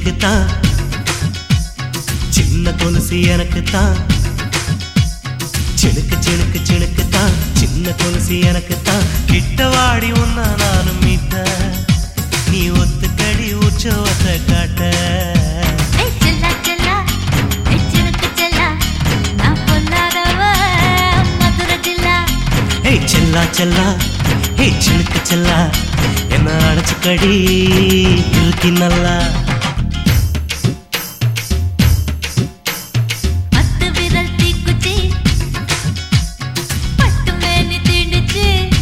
எனக்கு தான் சின்ன கொலுசு எனக்கு தான் சிணுக்கு சிணுக்கு சிணுக்கு தான் சின்ன கொலுசு எனக்கு தான் கிட்ட வாடி உன்னா நானும் மீட்ட நீ ஒத்துக்கடி உற்சவத்தை காட்ட ஏய் செல்லா செல்லா ஏய் சினுக்கு செல்லா நான் பொல்லாதவ மதுரை ஜில்லா ஏய் செல்லா செல்லா ஏய் சிணுக்கு செல்லா என்ன அடைச்சுக்கடி இருக்கி நல்லா பத்து விரல் தீக்குச்சி பட்டு மேனி தீண்டுச்சு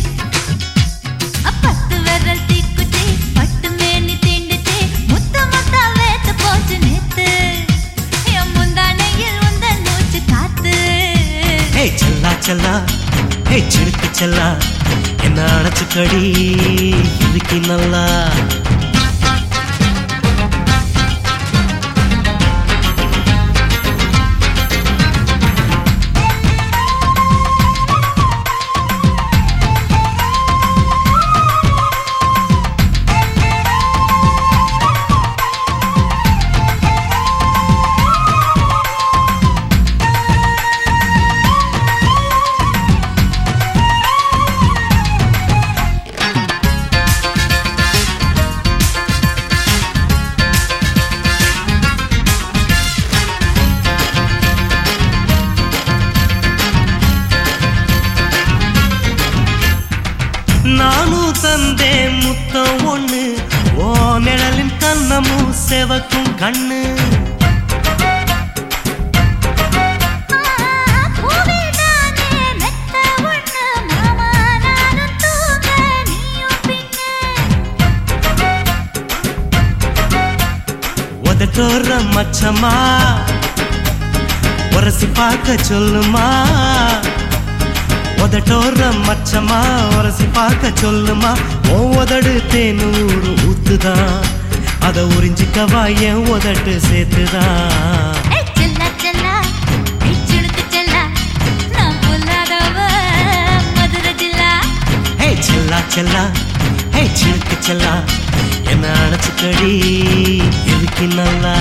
பத்து விரல் தீக்குச்சி பட்டு மேனி தீண்டுச்சு முத்த முத்த வேத்து போச்சு நேத்து என் முந்தானையில் உந்தன் மூச்சு காத்து ஏய் செல்லா செல்லா ஏய் சிணுக்கு செல்லா என்ன அடைச்சுக்கடி இருக்கி நல்லா நானும் தந்தேன் முத்தம் ஒண்ணு ஓ நிழலின் கண்ணமும் செவக்கும் கண்ணு பூவிதானே மெத்த ஒண்ணு மாமா நானும் தூங்க நீயும் பின்ன உதட்டோர மச்சமா உரசி பார்க்க சொல்லுமா உதட்டோர மச்சமா உரசி பார்க்க சொல்லுமா ஓ உதடு தேனூறு ஊத்துதான் அத உறிஞ்சிக்கவா என் உதட்டு சேர்த்துதான் ஏய் செல்லா செல்லா ஏய் சினுக்கு செல்லா நான் பொல்லாதவ மதுரை ஜில்லா ஹே செல்லா செல்லா ஹே சினுக்கு செல்லா என்ன அணைச்சுக்கடி எதுக்கு நல்லா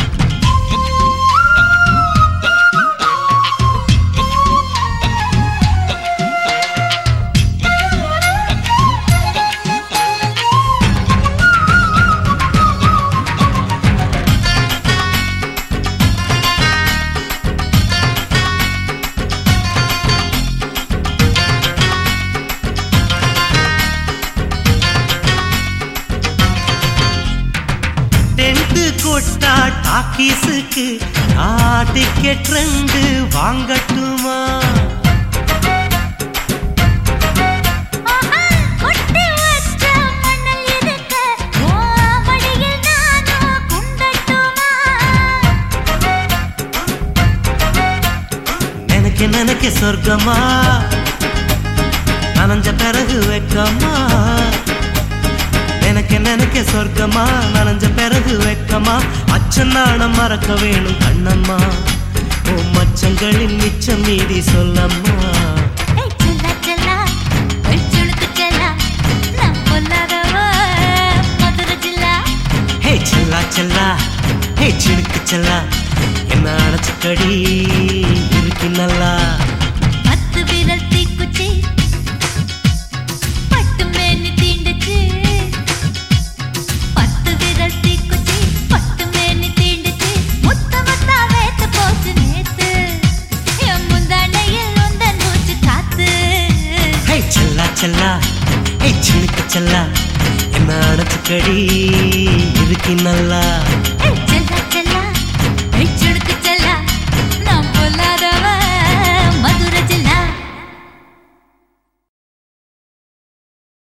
டென்ட் கொட்டா டாக்கீஸுக்கு டிக்கெட் ரெண்டு வாங்கட்டுமா ஆஹா கொட்டி வச்ச மணல் இருக்க ஓ மடியில் நானும் குண்டட்டுமா நினைக்க நினைக்க சொர்க்கமா நனைஞ்ச பிறகு வெக்கமா நினைக்க நினைக்க சொர்க்கமா நனைஞ்ச பிறகு வெக்கமா அச்சநாடம் மறக்க வேணும் கண்ணம்மா ஓ மச்சங்களின் மிச்சம் மீதி சொல்லம்மா ஏய் செல்லா செல்லா ஏய் சினுக்கு செல்லா நான் பொல்லாதவ மதுரை ஜில்லா ஹே செல்லா செல்லா ஹே சினுக்கு செல்லா என்ன அடைச்சுக்கடி இருக்கு நல்லா பத்து விரல் தீக்குச்சி பட்டு மேனி தீண்டுச்சு பத்து விரல் தீக்குச்சி பட்டு மேனி தீண்டுச்சு முத்த முத்தா வேத்து போச்சு நேத்து என் முந்தானையில் உந்தன் மூச்சு காத்து ஹே செல்லா செல்லா ஹே சினுக்கு செல்லா என்ன அடைச்சுக்கடி இருக்கு நல்லா